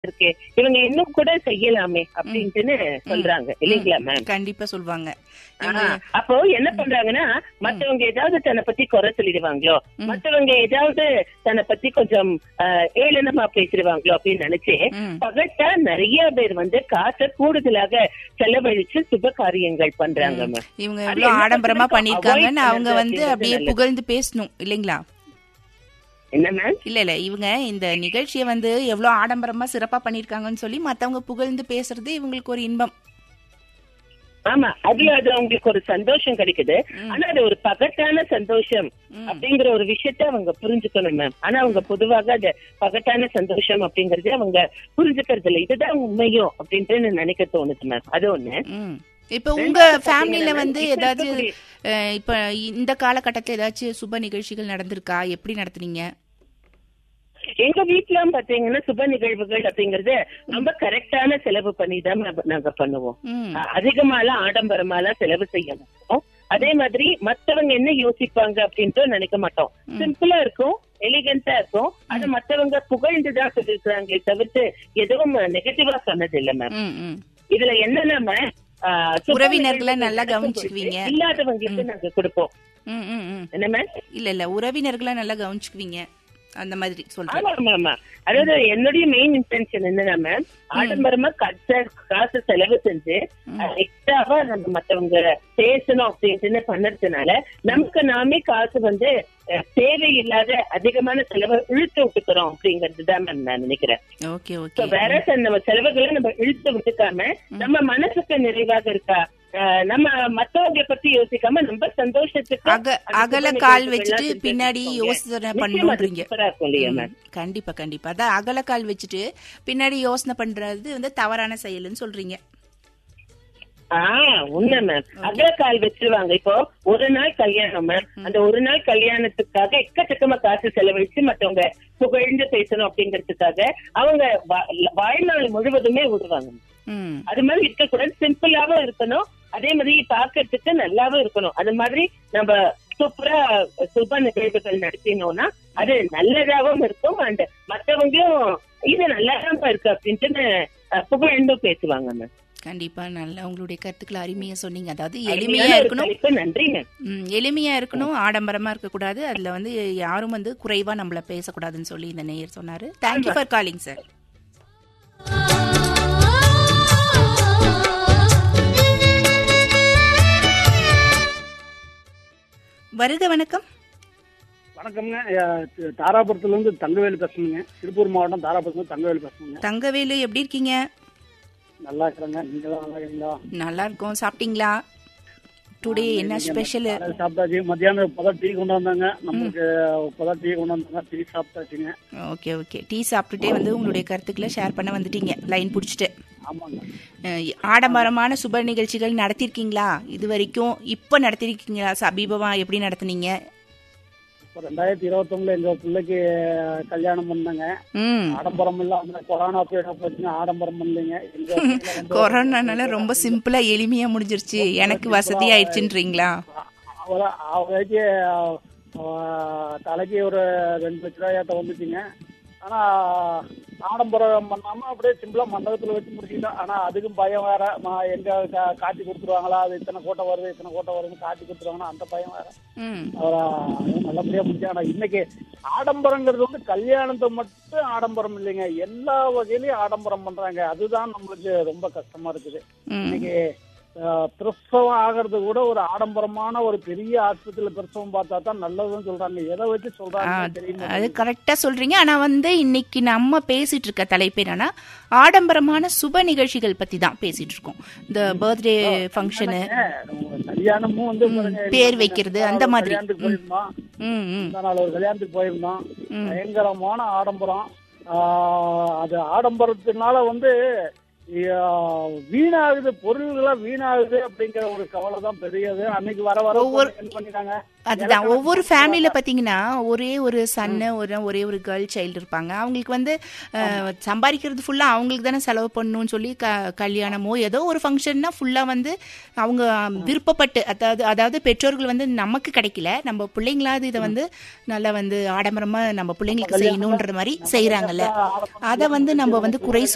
இருக்கே இவங்க இன்னும் கூட செய்யலாமே அப்படின்ட்டுன்னு சொல்றாங்க இல்லைங்களா மேம் கண்டிப்பா சொல்லுவாங்க ஆ, அப்போ என்ன பண்றாங்கன்னா மத்தவங்க ஏதாவது தன்னை பத்தி குறை சொல்லிடுவாங்களோ மத்தவங்க ஏதாவது தன்னை பத்தி கொஞ்சம் ஆ, ஏளனமா பேசிடுவாங்களோ அப்படின்னு நினைச்சு ம். பகட்டா நிறைய பேர் வந்து காசை கூடுதலாக செலவழிச்சு சுப காரியங்கள் பண்றாங்க மேம் இவங்க அது எவ்வளவு என்ன ஆடம்பரமா பண்றது? பண்ணிருக்காங்கன்னு avoid அவங்க பண்றது வந்து அப்படின்றது அப்படியே நல்லது. புகழ்ந்து பேசணும் இல்லைங்களா என்ன மேம் இல்ல இல்ல இவங்க இந்த நிகழ்ச்சியை வந்து எவ்வளவு ஆடம்பரமா சிறப்பா பண்ணிருக்காங்கன்னு சொல்லி மத்தவங்க புகழ்ந்து பேசுறது இவங்களுக்கு ஒரு இன்பம் ஆமா அதுல அது அவங்களுக்கு ஒரு சந்தோஷம் கிடைக்குது ஆனா அது ஒரு பகட்டான சந்தோஷம் அப்படிங்கிற ஒரு விஷயத்த அவங்க புரிஞ்சுக்கணும் மேம் ஆனா அவங்க பொதுவாக அது பகட்டான சந்தோஷம் அப்படிங்கறத அவங்க புரிஞ்சுக்கிறது இல்ல இதுதான் உண்மையும் அப்படின்ட்டு எனக்கு நினைக்க தோணுது மேம் அது ஒண்ணு ம். இப்ப உங்க ரெண்டாவது ஃபேமிலில பாத்தீங்கன்னா, வந்து இப்ப ஏதாவது இருக்கக்கூடிய- அஹ், இப்ப இந்த காலகட்டத்துல ஏதாச்சும் சுப நிகழ்ச்சிகள் நடந்திருக்கா எப்படி நடத்துனீங்க எங்க வீட்ல பாத்தீங்கன்னா சுப நிகழ்வுகள் அப்படிங்கறது ரொம்ப கரெக்டான செலவு பண்ணி தான் நாங்க- நாங்க பண்ணுவோம் ம் அ- அதிகமாலாம் ஆடம்பரமாலாம் செலவு செய்ய மாட்டோம் அதே மாதிரி மத்தவங்க என்ன யோசிப்பாங்க அப்படின்ட்டு நினைக்க மாட்டோம் சிம்பிளா இருக்கும் எலிகண்டா இருக்கும் அது மத்தவங்க புகழ்ந்துதான் சொல்லிருக்காங்களே தவிர்த்து எதுவும் நெகட்டிவா சொன்னது இல்ல மேம் ம் ம் இதுல என்னன்னா ma'am, ஆ, சுப உறவினர்களை நிகழ்வுகள் நல்லா நடக்கும் கவனிச்சுக்குவீங்க. பொழுது இல்லாதவங்களுக்கு நாங்க கொடுப்போம் ம் ம் ம் என்ன மேம் இல்ல இல்ல உறவினர்களை நல்லா கவனிச்சுக்குவீங்க அந்த மாதிரி சொல்றேன் ஆமா ஆமா ஆமா அதாவது என்னுடைய மெயின் இன்டென்ஷன் என்னன்னா மேம் ஆடம்பரமா கச்ச காசு செலவு செஞ்சு எக்ஸ்ட்ராவா நம்ம மத்தவங்க பேசணும் அப்படின்ட்டு பண்ணதுனால நமக்கு நாமே காசு வந்து அஹ், தேவையில்லாத அதிகமான செலவை இழுத்து விட்டுக்கிறோம் அப்படிங்கிறது தான் மேம் நான் நினைக்கிறேன் ஓகே So, ஓகே வேற சில நம்ம செலவுகளை நம்ம இழுத்து விட்டுக்காம நம்ம மனசுக்கு நிறைவாக இருக்கா அஹ், நம்ம மத்தவங்க பத்தி யோசிக்காம நம்ம சந்தோஷத்துக்கு அக அந்த அகல சுப கால் நிகழ்வுகள்லாம் வச்சுட்டு செஞ்சு பின்னாடி வச்சுக்கோங்க. யோசனை நிச்சயமா அது பண்ணணுன்றீங்க சூப்பரா இருக்கும் இல்லையா மேம் கண்டிப்பா கண்டிப்பா அதான் அகல கால் வச்சுட்டு பின்னாடி யோசனை பண்றது வந்து தவறான செயல்னு சொல்றீங்க ஆஹ் உண்மை மேம் அகல கால் வச்சிருவாங்க இப்போ ஒரு நாள் கல்யாணம் மேம் அந்த ஒரு நாள் கல்யாணத்துக்காக எக்கச்சக்கமா காசு செலவழிச்சு மத்தவங்க புகழ்ந்து பேசணும் அப்படிங்கறதுக்காக அவங்க வா- வாழ்நாள் முழுவதுமே விடுவாங்க ம் அது மாதிரி இருக்கக்கூடாது சிம்பிளாவும் இருக்கணும் அதே மாதிரி பார்க்கறதுக்கு நல்லாவும் இருக்கணும் அது மாதிரி நம்ம சூப்பரா சுப நிகழ்வுகள் நடத்தினோம்னா அது நல்லதாவும் இருக்கும் அண்ட் மத்தவங்களும் இது நல்லாதான் இருக்கு அப்படின்ட்டு அஹ், புகழ்ந்தும் பேசுவாங்க மேம் கண்டிப்பா நல்லா உங்களுடைய கருத்துக்களை அருமையா சொன்னீங்க அதாவது எளிமையா அருமையான ஒரு இருக்கணும் தலைப்பு. நன்றி மேம் ம், எளிமையா இருக்கணும் ஆடம்பரமா இருக்கக்கூடாது அதுல வந்து யாரும் வந்து குறைவா நம்மள பேசக்கூடாதுன்னு சொல்லி இந்த நேயர் சொன்னாரு தேங்க்யூ ஃபார் காலிங் சார் வருக வணக்கம் வணக்கம்ங்க அஹ் தி- தாராபுரத்துல இருந்து தங்கவேலு பேசுறேங்க திருப்பூர் மாவட்டம் தாராபுரத்துல இருந்து தங்கவேலு பேசுறேங்க தங்கவேலு எப்படி இருக்கீங்க நல்லா இருக்கிறேங்க நீங்க தான் நல்லா இருக்கீங்களா நல்லா இருக்கோம் சாப்பிட்டீங்களா டுடே என்ன ஸ்பெஷல் காலையில சாப்பிட்டாச்சு மத்தியானம் இப்பதான் டீ கொண்டு வந்தாங்க நம்மளுக்கு இப்பதான் டீ கொண்டு வந்தாங்க டீ சாப்பிட்டாச்சுங்க ஓகே ஓகே டீ சாப்பிட்டுட்டே வந்து உங்களுடைய கருத்துக்களை ஷேர் பண்ண வந்துட்டீங்க லைன் பிடிச்சிட்டு ஆமாங்க அஹ், ஆடம்பரமான சுப நிகழ்ச்சிகள் நடத்திருக்கீங்களா இது வரைக்கும் இப்போ நடத்திருக்கீங்களா சமீபமா எப்படி நடத்துனீங்க இப்போ ரெண்டாயிரத்தி இருபத்தொன்னுல எங்க பிள்ளைக்கு கல்யாணம் பண்ணாங்க ம் ஆடம்பரம் இல்ல அந்த கொரோனா பீரியட் போச்சுன்னா ஆடம்பரம் பண்ணலைங்க எங்க வீட்டுல வந்து கொரோனானால ரொம்ப சிம்பிளா எளிமையா முடிஞ்சிருச்சு எனக்கு வசதி ஆயிடுச்சுன்றீங்களா ஒரு அவருக்கு அஹ், தலைக்கு ஒரு ரெண்டு லட்ச ரூபாயாட்ட வந்துச்சுங்க ஆனா ஆடம்பரம் பண்ணாம அப்படியே சிம்பிளா மண்டபத்துல வச்சு முடிச்சுக்கிட்டோம் ஆனா அதுக்கும் பயம் வேற ம- எங்க கா- காட்டி கொடுத்துருவாங்களா அது இத்தனை கூட்டம் வருது இத்தனை கூட்டம் வருதுன்னு காட்டி கொடுத்துருவாங்கன்னா அந்த பயம் வேற ம் அவரா அதுவும் நல்லபடியா முடிச்சு ஆனா இன்னைக்கு ஆடம்பரங்கிறது வந்து கல்யாணத்தை மட்டும் ஆடம்பரம் இல்லைங்க எல்லா வகையிலயும் ஆடம்பரம் பண்றாங்க அதுதான் நம்மளுக்கு ரொம்ப கஷ்டமா இருக்குது ம் இன்னைக்கு அஹ், பிரசவம் ஆகிறது கூட ஒரு ஆடம்பரமான ஒரு பெரிய ஆஸ்பத்திரியில பிரசவம் பார்த்தா தான் நல்லதுன்னு சொல்றாங்க எதை வச்சு சொல்றாங்க தெரியுமா அது கரெக்டா சொல்றீங்க ஆனா வந்து இன்னைக்கு நம்ம பேசிட்டு இருக்க தலைப்பு என்னன்னா ஆடம்பரமான சுப நிகழ்ச்சிகள் பத்தி தான் பேசிட்டு இருக்கோம் இந்த பர்த்டே ஃபங்க்ஷனு நம்ம கல்யாணமும் வந்து பாருங்க, பேர் வைக்கிறது, அந்த ஒரு மாதிரி. கல்யாணத்துக்கு போயிருந்தோம் ம் ம் முந்தா நாள் ஒரு கல்யாணத்துக்கு போயிருந்தோம் பயங்கரமான ஆடம்பரம் ஆஹ், அது ஆடம்பரத்தினால வந்து ஆஹ், வீணாகுது பொருள்களாம் வீணாகுது அப்படிங்கிற ஒரு கவலை தான் பெரியது அன்னைக்கு வர வர ஒவ்வொரு- என்ன பண்ணிட்டாங்க அதுதான் ஒவ்வொரு ஃபேமிலியில பாத்தீங்கன்னா ஒரே ஒரு சன்னு ஒரு ஒரே ஒரு கேர்ள் சைல்டு இருப்பாங்க அவங்களுக்கு வந்து அஹ், சம்பாதிக்கிறது ஃபுல்லா அவங்களுக்கு தானே செலவு பண்ணணும்னு சொல்லி க கல்யாணமோ ஏதோ ஒரு ஃபங்க்ஷன்னா ஃபுல்லா வந்து அவங்க விருப்பப்பட்டு அதாவது அதாவது பெற்றோர்கள் வந்து நமக்கு கிடைக்கல நம்ம பிள்ளைங்களாவது இதை வந்து நல்லா வந்து ஆடம்பரமா நம்ம பிள்ளைங்களுக்கு செய்யணுன்ற மாதிரி செய்யறாங்கல்ல அதை வந்து நம்ம வந்து குறை